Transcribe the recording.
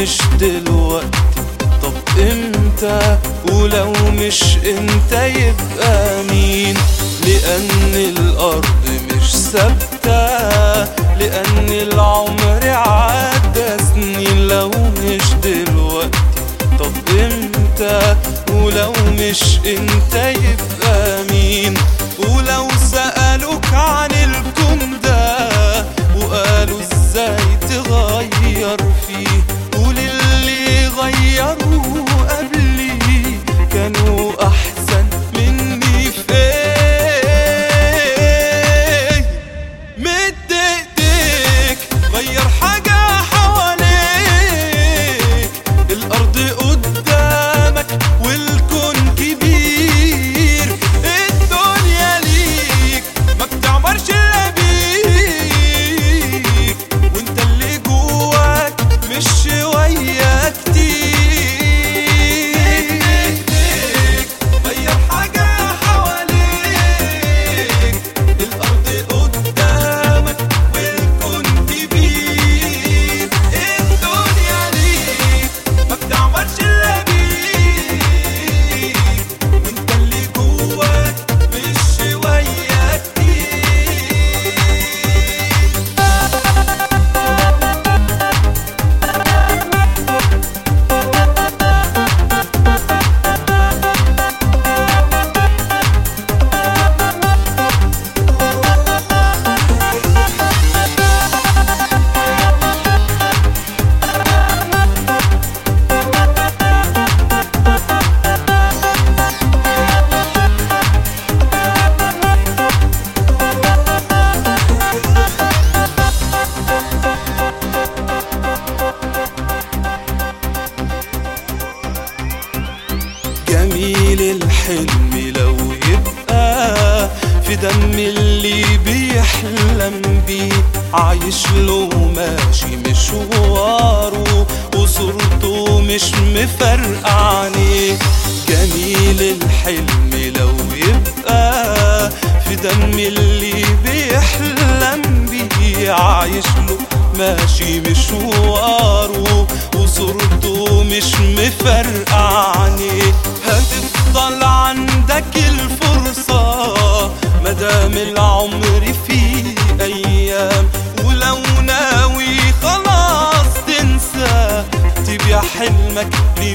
مش دلوقتي طب امتى ولو مش انت يبقى مين لان الارض مش ثابتة لان العمر عدى سنين لو مش دلوقتي طب امتى ولو مش انت يبقى مين ولو سألوك عن الكون ده وقالوا ازاي تغير فيه قول اللي غيروا قبلي كانوا احسن مني في ايه مد ايديك غير حاجة حواليك الارض قدامك والكون كبير الدنيا ليك ما بتعمرش الا بيك وانت اللي جواك مش شوية كتير غير حاجة حواليك الأرض قدامك والكون كبير الدنيا ليك ما بتعمرش إلا بيك وانت اللي جواك مش شوية كتير جميل الحلم لو يبقى في دم اللي بيحلم بيه عايش له ماشي مشواره وصورته مش مفرقة عينيه جميل الحلم لو يبقى في دم اللي بيحلم بيه عايش له ماشي مشواره وصورته مش مفرقة عينيه هتفضل عندك الفرصة مدام العمر فيه أيام ولو ناوي خلاص تنسى تبيع حلمك ليه